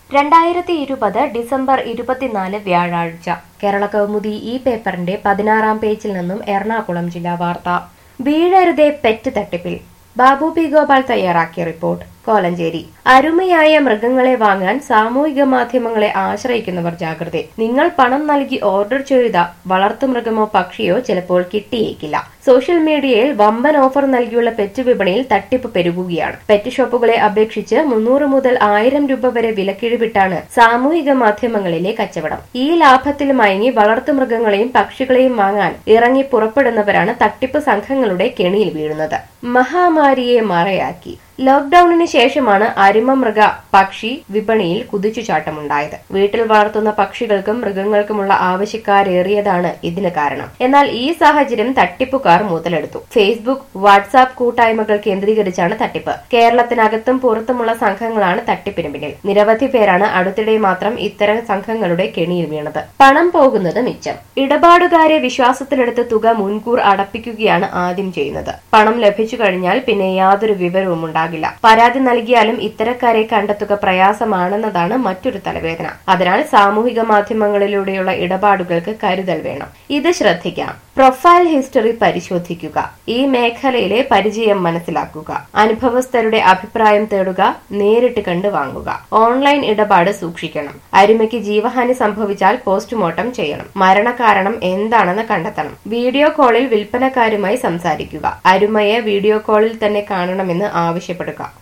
രണ്ടായിരത്തി ഇരുപത് ഡിസംബർ ഇരുപത്തിനാല് വ്യാഴാഴ്ച കേരള കൗമുദി ഈ പേപ്പറിന്റെ പതിനാറാം പേജിൽ നിന്നും എറണാകുളം ജില്ലാ വാർത്ത വീഴരുതേ പെറ്റ് തട്ടിപ്പിൽ ബാബു പി ഗോപാൽ തയ്യാറാക്കിയ റിപ്പോർട്ട് കോലഞ്ചേരി അരുമയായ മൃഗങ്ങളെ വാങ്ങാൻ സാമൂഹിക മാധ്യമങ്ങളെ ആശ്രയിക്കുന്നവർ ജാഗ്രത നിങ്ങൾ പണം നൽകി ഓർഡർ ചെയ്ത വളർത്തുമൃഗമോ പക്ഷിയോ ചിലപ്പോൾ കിട്ടിയേക്കില്ല സോഷ്യൽ മീഡിയയിൽ വമ്പൻ ഓഫർ നൽകിയുള്ള പെറ്റ് വിപണിയിൽ തട്ടിപ്പ് പെരുകുകയാണ് പെറ്റ് ഷോപ്പുകളെ അപേക്ഷിച്ച് മുന്നൂറ് മുതൽ ആയിരം രൂപ വരെ വിലക്കിഴിവിട്ടാണ് സാമൂഹിക മാധ്യമങ്ങളിലെ കച്ചവടം ഈ ലാഭത്തിൽ മയങ്ങി വളർത്തുമൃഗങ്ങളെയും പക്ഷികളെയും വാങ്ങാൻ ഇറങ്ങി പുറപ്പെടുന്നവരാണ് തട്ടിപ്പ് സംഘങ്ങളുടെ കെണിയിൽ വീഴുന്നത് മഹാമാരിയെ മറയാക്കി ലോക്ഡൌണിന് ശേഷമാണ് അരിമമൃഗ പക്ഷി വിപണിയിൽ കുതിച്ചുചാട്ടമുണ്ടായത് വീട്ടിൽ വളർത്തുന്ന പക്ഷികൾക്കും മൃഗങ്ങൾക്കുമുള്ള ആവശ്യക്കാരേറിയതാണ് ഇതിന് കാരണം എന്നാൽ ഈ സാഹചര്യം തട്ടിപ്പുകാർ മുതലെടുത്തു ഫേസ്ബുക്ക് വാട്സാപ്പ് കൂട്ടായ്മകൾ കേന്ദ്രീകരിച്ചാണ് തട്ടിപ്പ് കേരളത്തിനകത്തും പുറത്തുമുള്ള സംഘങ്ങളാണ് തട്ടിപ്പിന് പിന്നിൽ നിരവധി പേരാണ് അടുത്തിടെ മാത്രം ഇത്തരം സംഘങ്ങളുടെ കെണിയിൽ വീണത് പണം പോകുന്നത് മിച്ചം ഇടപാടുകാരെ വിശ്വാസത്തിലെടുത്ത് തുക മുൻകൂർ അടപ്പിക്കുകയാണ് ആദ്യം ചെയ്യുന്നത് പണം ലഭിച്ചു കഴിഞ്ഞാൽ പിന്നെ യാതൊരു വിവരവും ഉണ്ടാകില്ല പരാതി നൽകിയാലും ഇത്തരക്കാരെ കണ്ടെത്തുക പ്രയാസമാണെന്നതാണ് മറ്റൊരു തലവേദന അതിനാൽ സാമൂഹിക മാധ്യമങ്ങളിലൂടെയുള്ള ഇടപാടുകൾക്ക് കരുതൽ വേണം ഇത് ശ്രദ്ധിക്കാം പ്രൊഫൈൽ ഹിസ്റ്ററി പരിശോധിക്കുക ഈ മേഖലയിലെ പരിചയം മനസ്സിലാക്കുക അനുഭവസ്ഥരുടെ അഭിപ്രായം തേടുക നേരിട്ട് കണ്ട് വാങ്ങുക ഓൺലൈൻ ഇടപാട് സൂക്ഷിക്കണം അരുമയ്ക്ക് ജീവഹാനി സംഭവിച്ചാൽ പോസ്റ്റ്മോർട്ടം ചെയ്യണം മരണകാരണം എന്താണെന്ന് കണ്ടെത്തണം വീഡിയോ കോളിൽ വിൽപ്പനക്കാരുമായി സംസാരിക്കുക അരുമയെ വീഡിയോ കോളിൽ തന്നെ കാണണമെന്ന് ആവശ്യപ്പെടുക